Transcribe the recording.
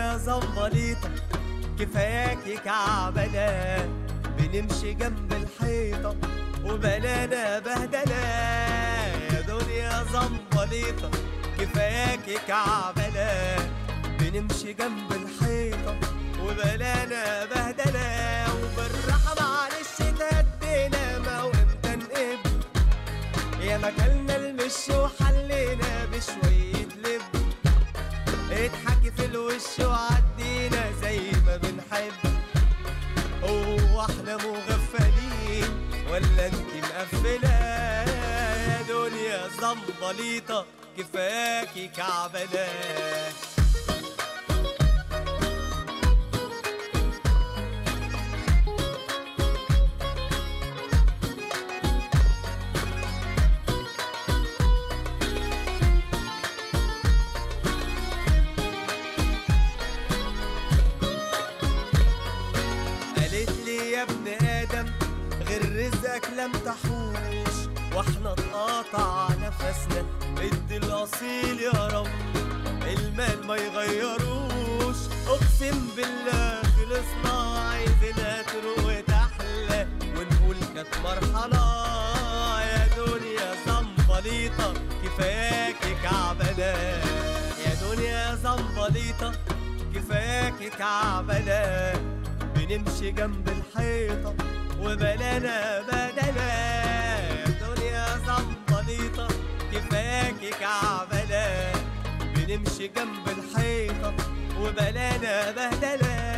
دنيا زنبليطة كفاياكي كعبلة بنمشي جنب الحيطة وبلانا بهدلة يا دنيا زنبليطة كفاياكي كعبلة بنمشي جنب الحيطة وبلانا بهدلة وبالراحة معلش تهدينا ما وامتى نقب يا مكلنا المش وحلينا بشوية لب اضحكي في الوش وعدينا زي ما بنحب هو احنا مغفلين ولا انت مقفلة يا دنيا زنبليطة كفاكي كعبلة قالت لي يا ابن ادم غير رزقك لم تحوش واحنا اتقطع نفسنا ادي الاصيل يا رب المال ما يغيروش اقسم بالله خلصنا عايزينها تروق وتحلى ونقول كانت مرحله يا دنيا زنبليطه كفاياكي كعبله يا دنيا زنبليطه كفاياكي كعبله بنمشي جنب الحيطة وبلانا بدلا دنيا زنبليطة كفاكي كعبلة بنمشي جنب الحيطة وبلانا بهدلة